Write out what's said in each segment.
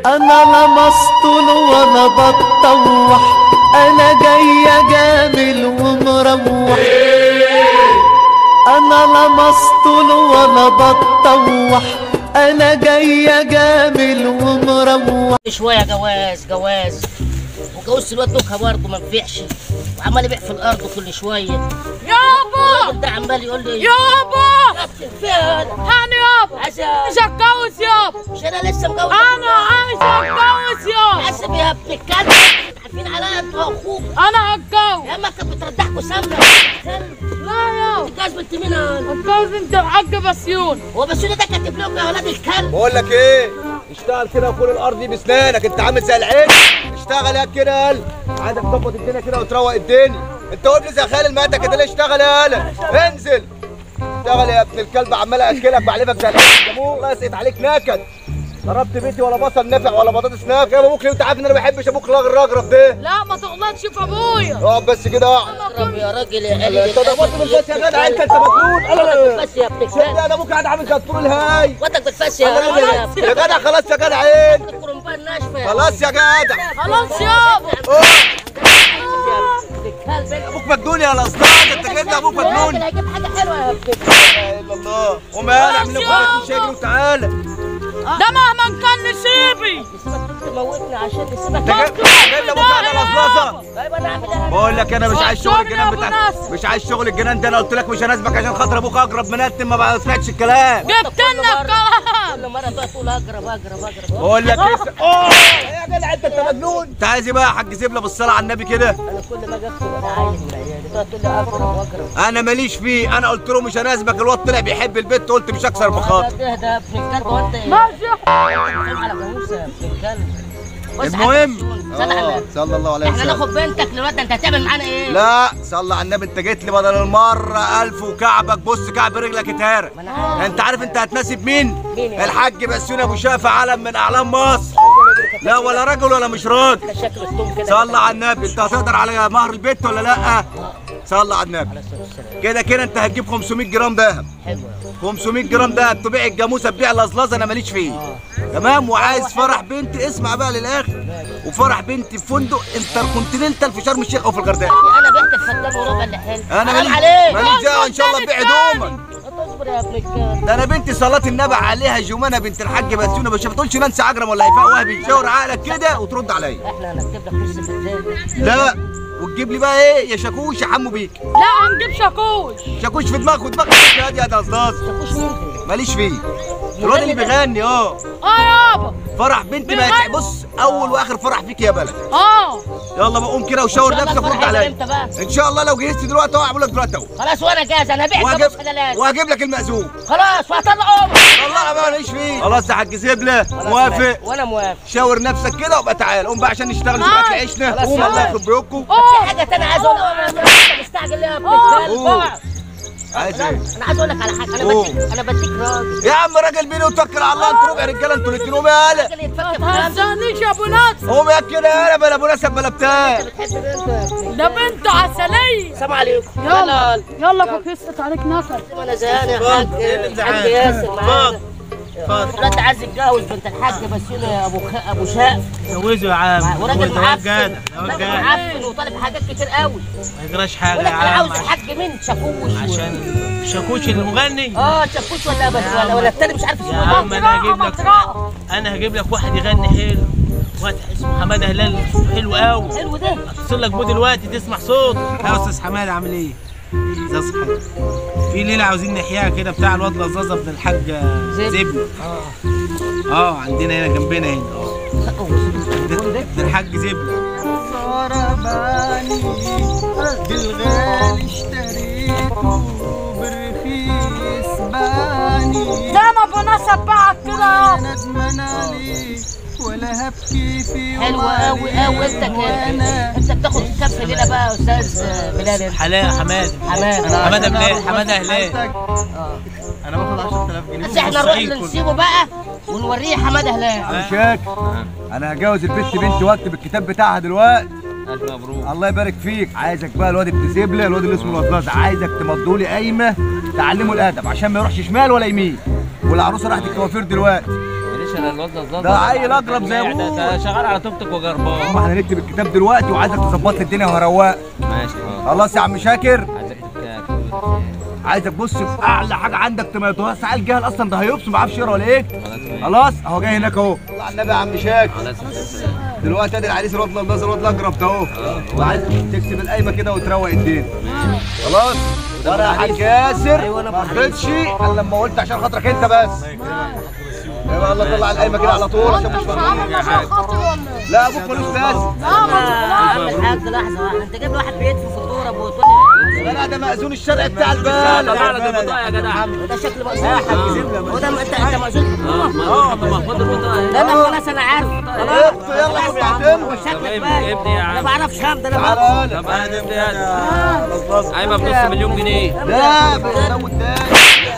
انا لا مسطول ولا بتطوح انا جاي جامل ومروح انا لا مسطول ولا بتطوح انا جاي جامل ومروح شويه جواز جواز وجوزت الواد دوكا برضه ما نفعش وعمال يبيع في الارض كل شويه يابا الراجل ده عمال يقول لي يابا فين هاني يابا عايز مش هتجوز يابا مش انا لسه مجوز انا عايز اتجوز يابا حاسب يا ابن الكلب عارفين عليا انت واخوك انا هتجوز يا اما كانت بتردحكوا سمنه لا يابا الجواز بنت مين أنا؟ هتجوز انت الحاج بسيون هو بسيوني ده كاتب لكم يا ولاد الكلب بقول لك ايه اشتغل كده وكل الارض دي بسنانك انت عامل زي العين اشتغل يا كده يالا عايزك تظبط الدنيا كده وتروق الدنيا انت قلت زي خالد الماتة كده ليه اشتغل يالا انزل اشتغل يا ابن الكلب عمال اكلك بعلبك زي العين جمهور الله يسقط عليك نكد ضربت بيتي ولا بصل نافع ولا بطاطس نافع يا ابوك ليه انت عارف ان انا ما بحبش ابوك الراجل الرجرف ده لا ما تغلطش في ابويا اقعد بس كده اقعد اضرب يا راجل يا قليل انت ضربت بالفاس يا جدع انت انت مجنون لا لا لا بس يا ابن شد الكلب انا ابوك قاعد عامل زي الطول الهاي ودك بالفاس يا راجل يا ابن يا جدع خلاص يا جدع ايه الكرنبان ناشفه يا خلاص يا جدع خلاص يابا اوه الكلب ابوك مجنون يا الاصدار انت كده ابوك مجنون الراجل هيجيب حاجه حلوه يا ابن لا اله الا الله قوم يا اعمل لك واحد مش هيجري وتعالى ده مهما كان نصيبي سيبك تموتني عشان انت نسيبك جاي جاي لابوك على الاصلاصه طيب انا اعمل ايه بقول لك انا مش عايز شغل وحشوني الجنان يا بتاعك أبو ناصر. مش عايز شغل الجنان ده انا قلت لك مش هناسبك عشان خاطر ابوك اقرب من قد ما سمعتش الكلام جبت لنا الكلام كل مره تقعد تقول اجرب اجرب اجرب بقول لك لسه اوه يا جدع انت انت مجنون انت عايز ايه بقى يا حاج زبله بالصلاه على النبي كده انا كل ما اجي ادخل انا عايز من عيالي تقعد تقول لي اجرب واجرب انا ماليش فيه انا قلت له مش هناسبك الواد طلع بيحب البت قلت مش هكسر بخاطر ده ده ابن الكلب هو انت ايه؟ ماشي بتتكلم على جاموسه يا ابن الكلب بص المهم صلى على اه النبي. صلى الله عليه احنا وسلم ناخد بنتك للواد ده انت هتعمل معانا ايه؟ لا صلى على النبي انت جيت لي بدل المره الف وكعبك بص كعب رجلك اتهرق ما انا عارف انت عارف انت هتناسب مين؟ مين يعني؟ الحاج بسيون ابو شافع علم من اعلام مصر لا ولا راجل ولا مش راجل ده شكل الثوم كده صلى على النبي انت هتقدر على مهر البيت ولا لا؟ صلى على النبي على الصلاة والسلام كده كده انت هتجيب 500 جرام دهب حلو 500 جرام دهب تبيع الجاموسه تبيع الازلاز انا ماليش فيه تمام وعايز فرح بنتي اسمع بقى للاخر وفرح بنتي في فندق انتركونتيننتال في شرم الشيخ او في الغردقه انا بنت الخدام وربع اللي حلو انا حرام ماليش عليك ماليش دعوه ان شاء الله تبيع هدومك اصبر يا ابن الكلب ده انا بنتي صلاه النبي عليها جمانه بنت الحاج بسيونه بس ما تقولش نانسي عجرم ولا هيفاء وهبي شاور عقلك كده وترد عليا احنا هنكتب لك قصه الزاد لا وتجيب لي بقى ايه يا شاكوش يا حمو بيك لا هنجيب شاكوش شاكوش في دماغك ودماغك يا دي يا دزاز تخش مين ده؟ ماليش فيه الواد اللي بيغني اه اه يابا فرح بنتي ما بيغني. بص اول واخر فرح فيك يا بلد اه يلا بقى قوم كده وشاور إن شاء الله نفسك ورد الفرح هيبقى عليا امتى بقى؟ ان شاء الله لو جهزت دلوقتي اهو هعمل لك دلوقتي اهو خلاص وانا جاهز انا هبيع وهجيب الجاموس حلالات وهجيب لك المأذون خلاص وهطلع امك والله بقى ماليش فيه خلاص يا حاج زبله موافق وانا موافق شاور نفسك كده وابقى تعال قوم بقى عشان نشتغل آه. شباك عيشنا خلاص قوم يا الله عم. يخرب بيوتكم طب في حاجه تانية عايز اقولها انت مستعجل ليه يا ابن الكلب قول. اقعد. عايز لا، ايه انا عايز اقول لك على حاجه انا قول. بديك انا بديك راجل يا عم راجل بيني وتوكل على الله انتوا ربع رجاله انتوا الاثنين قوم يا هلا راجل يتفك ما في خمسه تهزقنيش يا ابو ناصر قوم يا كده يا هلا بلا مناسب بلا بتاع بتحب بنته يا ابن ده بنت عسلية السلام عليكم يلا يلا اخوك يسقط عليك نفر انا زهقان يا حاج الحاج ياسر معانا الواد عايز يتجوز بنت الحاج بس يا ابو خ... ابو شاق جوزه يا عم وراجل جوزه معفن جدع راجل جدع معفن وطالب حاجات كتير قوي ما يجراش يقول حاجه لك يا انا عاوز عم الحاج من شاكوش و- عشان شاكوش المغني اه شاكوش ولا بس ولا ولا التاني مش عارف يا اسمه عم ايه انا هجيب لك مطرقة. انا هجيب لك واحد يغني حلو واحد اسمه حماده هلال حلو قوي حلو ده اتصل لك بيه دلوقتي تسمع صوت يا استاذ حماده عامل ايه؟ ازاي صحتك؟ في ليله عاوزين نحياها كده بتاع الواد لزازه ابن الحاج زبل اه عندنا هنا جنبنا هنا اه ابن الحاج زبل صرباني بالغالي اشتريته بالرخيص باني زي ما ابو ناصر بعت كده ندمان عليه ولا هبكي في حلو قوي قوي انت كده انت بتاخد كام في ليله بقى يا استاذ بلال انت؟ حلاء حماده حماد حماده بلال حماده هلال انا باخد 10000 جنيه بس احنا نروح الصعيد كله. نسيبه بقى ونوريه حماده هلال شاكر انا هجوز البت بنتي واكتب الكتاب بتاعها دلوقتي الف مبروك الله يبارك فيك عايزك بقى الواد ابن زبله الواد اللي اسمه الوزاز عايزك تمضوا تعلمه الادب عشان ما يروحش شمال ولا يمين والعروسه راحت الكوافير دلوقتي معلش باشا ده الواد الزازة ده عيل اضرب زي ده- ابوه ده شغال على توك توك وجربان ما احنا نكتب الكتاب دلوقتي وعايزك تظبط لي الدنيا وهروق ماشي خلاص خلاص يا عم شاكر عايزك تبقى عايزك بص في اعلى حاجه عندك تميتها ساعه جهل اصلا ده هيبصم ما عارفش يقرا ولا ايه خلاص ماشي. خلاص اهو جاي هناك اهو الله على النبي يا عم شاكر خلاص ماشي. دلوقتي ادي العريس الواد الله الواد الاجرب ده اهو وعايز تكتب القايمه كده وتروق الدنيا خلاص وانا يا حاج ياسر ما رضيتش الا لما قلت عشان خاطرك انت بس ايوه الله طلع القايمه كده على طول عشان مش مش عامل فاهمين عشان خاطر ولا ايه؟ لا ابوك ملوش لازم اه ما عم تقولهاش الحاج لحظه واحده انت جايب لي واحد بيدفع فاتوره ابو تقول لي لا ده مأذون الشرع بتاع طلع البلد لك البطاقة يا جدع ده شكل مأذون هو ده انت انت مأذون اه ما حط محفوظ البطاقة لا انا خلاص انا عارف اخته يلا خلاص بيعتمد شكلك ابني- باين ابني يا عم. انا ما بعرفش حمد انا بعرف تعالى طب انا نمت يا قايمة بنص مليون جنيه لا بنزود تاني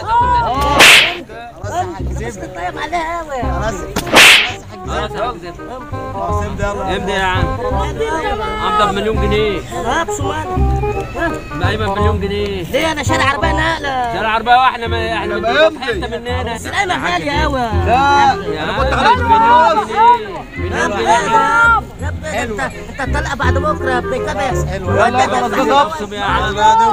بس طيب عليها قوي خلاص يا حاج زين. امضي يا عم امضى بمليون جنيه ابصم انا قايمة بمليون جنيه ليه انا شارع عربيه نقله شارع عربية واحنا ما احنا يا بنديك بنتي. حتة مننا بس القايمه غاليه قوي لا انا كنت على مليون الفلوس جنيه مليون جنيه انت انت طالع بعد بكره بكبس يلا خلاص كده ابصم يا عم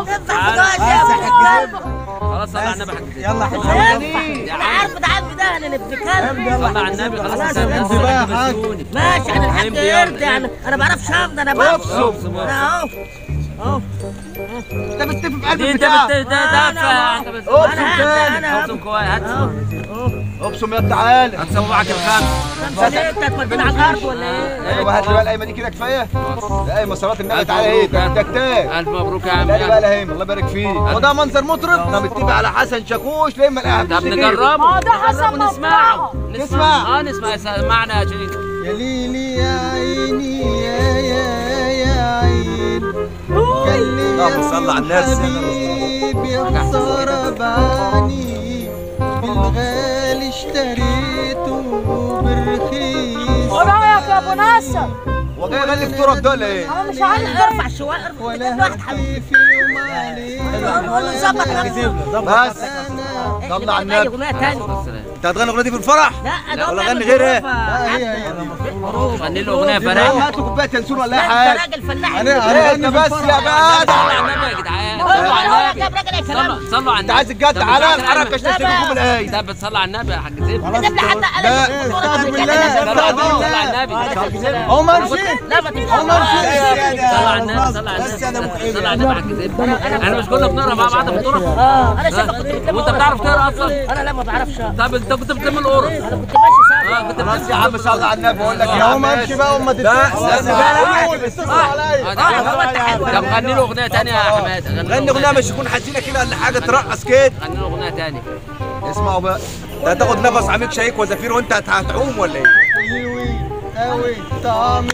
خلاص صلى على النبي يا حاج زين. انا عارف ده عم ده انا ابن كلب صلى على النبي خلاص خلاص، انت امضي بقى يا حاج. مسؤولي. ماشي انا الحاج امضي يلا. يرضى يعني انا ما بعرفش امضي انا ببصم ابصم انا اهو اهو انت بتتفق في قلب دي انت البتاع بت- دافع انت بس ابصم انا تاني انا ابصم كويس هات ابصم يا تعالى هتصوعك الخمس خمسة ليه انت هتودينا على الارض ولا ايه؟ ايوه هات لي بقى القايمه دي كده كفايه لا ايوه صلاه النبي تعالى ايه ده ده كتاب الف مبروك يا عم لا لي بقى لهيم الله يبارك فيه هو ده منظر مطرب انا متفق على حسن شاكوش لما الاقي طب ما نجربه هو ده حسن نجربه نسمعه مطبعه نسمع. اه نسمع سمعنا يا شريك يا ليلي يا عيني يا يا يا عين قال لي اللهم صل على الناس. حبيب يا خسارة بعاني بالغالي اشتريته بالرخيص ايه رايك يا ابو ناصر؟ هو جاي يغلي فطورك ده ولا ايه؟ انا مش عارف ارفع شويه ارفع ولا كده واحد حبيبي هبكي في يوم عليه قول له ظبط نفسك بس احنا صلى على بنغني النبي. اغنيه ثانيه انت هتغني الاغنيه دي في الفرح؟ لا ده ولا هو غني بيعمل غيرها؟ غرفة. هي هي دي غني له اغنيه لا فرح هات له كوبايه ينسون ولا اي لا، حاجه ده راجل فلاح أنا- ايه انت بس يا جدع صلوا على النبي يا جدعان هو صلوا على هو النبي جاب راجل أي كلام صلوا صلوا على انت النبي عايز الجد طب تعالى بتاعت نحرك العلم. اشتريكم بالايه ده بتصلي على النبي يا حاج زين جاب لي حتى قلم لا، الدكتورة استهدى قبل بالله، كده. صلوا على النبي بالله. صلوا على النبي عمر شيخ لا ما تجيش عمر شيخ صلوا على النبي صلوا على النبي صلوا على النبي يا حاج زين احنا مش كنا بنقرا مع بعض في الطرق اه انا شايفك كنت بتلم وانت ورا. بتعرف تقرا اصلا انا لا ما بعرفش انا طب انت كنت بتلم القرص كنت ماشي سابق اه كنت خلاص بتلم يا عم صل على النبي بقول لك يا عمر امشي بقى وما تتفقش آه، ده- طب غني له اغنيه ثانيه يا حماد غني اغنيه مش تكون حزينه كده ولا حاجه ترقص كده غني له اغنيه ثانيه اسمعوا بقى ده هتاخد نفس عميق شهيق وزفير وانت هت- هتعوم ولا ايه؟ حلوي قوي طعمي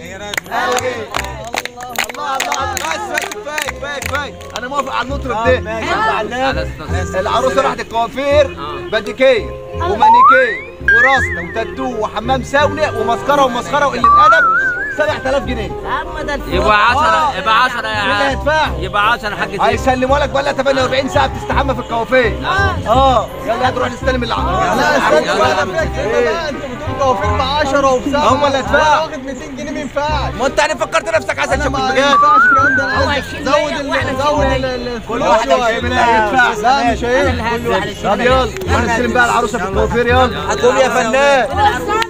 الله الله بس بس كفايه كفايه كفايه انا موافق على المطرب ده على اساس العروسه راحت الكوافير آه. بديكير ومانيكير وراسته وتاتو وحمام ساونا ومسكره ومسخره وقله ادب 7000 جنيه يا عم ده الفلوس. يبقى 10 يبقى 10 يا مين اللي عم هيدفع؟ يبقى 10 حاج زين هيسلموا لك بقى 48 ساعه بتستحمى في الكوافير اه يلا هتروح نستلم العروسه لا استنى يلا بقى يا انا عم. فيها كلمه بقى انت بتقول كوافير ب 10 وبسبعه هم اللي هيدفعوا. واخد 200 جنيه ما ينفعش ما انت يعني فكرت نفسك عايز انا تشوف ما بجد ينفعش الكلام ده انا هو عايز هيشيل زود مية ال- واحنا زود نشيل ال- ال- كل الفلوس واحد شوية. هيشيل اللي هيدفع لا مش انا هينفع اللي هدفع على الشيء طب يلا روح نستلم بقى العروسه في الكوافير يلا قوم يا فنان صلي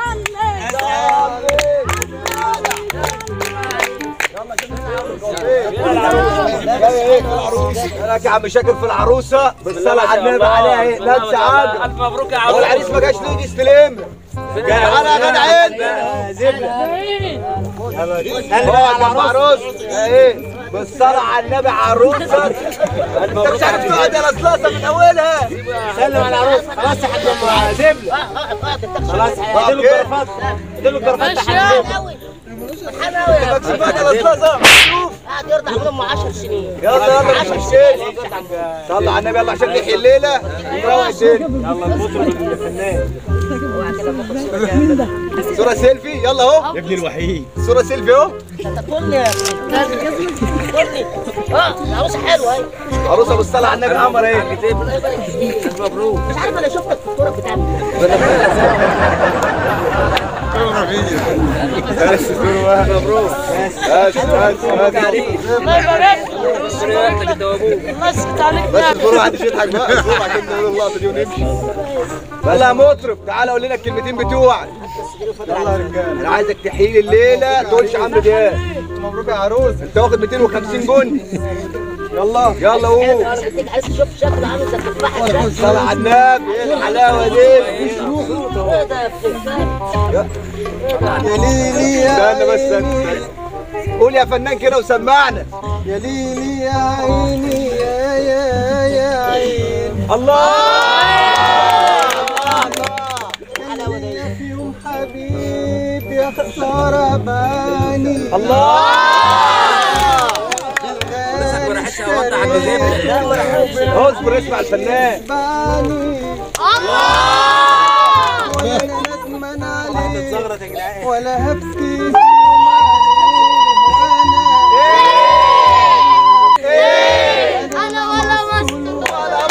صلي انا يا عم شاكر في العروسه بالصلاه على النبي عليها ايه لا سعاده الف مبروك يا هو عم العريس ما جاش ليه يجي يستلم تعالى يا جدع انت اقعد جنب عروس ايه بالصلاه على النبي عروسه انت مش عارف تقعد يا لصلاصه من اولها سلم على العروس خلاص يا حاج زبله خلاص اديله الجرافات اديله الجرافات فرحان قوي فرحان قوي مكسوف يا لصلاصه شوف قاعد يرضع من امه 10 سنين يلا يلا مش مشكله صلى على النبي يلا عشان نحيي الليله ونروق الدنيا صوره سيلفي يلا اهو يا ابني الوحيد صوره سيلفي اهو انت تقولني يا ابني تقولني اه العروسه حلوه اهي عروسه بالصلاه على النبي قمر ايه الله يبارك فيك مبروك مش عارف انا شفتك في الصوره بتاعتك ايوه مبروك بس بس بس الله يبارك ريحتك انت وابوك الله يسكت عليك بس الدور محدش يضحك بقى الدور عشان نقول اللقطه دي ونمشي يلا يا مطرب تعالى قول لنا الكلمتين بتوعك يلا يا رجاله انا عايزك تحيي الليله تقولش عمرو دياب مبروك يا عروس انت واخد 250 جندي يلا يلا قول انا بديك عايز تشوف شكل عامل زي التفاحه الشكل صل على النبي ايه الحلاوه دي ايه ده يا فنان يا ليلي يا استنى بس عيني استنى استنى. قول يا فنان كده وسمعنا يا ليلي يا عيني يا يا يا عين الله يا في يوم حبيب يا خسارة باني الله الغالي اصبر اسمع الفنان باني ولا انا ندمان عليه ولا هبكي يوم عليه انا ولا مصر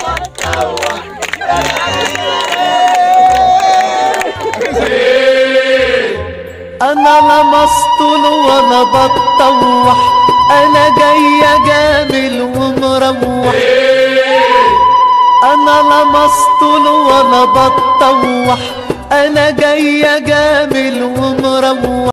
انا لمست وانا بتطوح انا جاي جامل ومروح انا لمست وانا بتطوح انا جاي جامل ومروح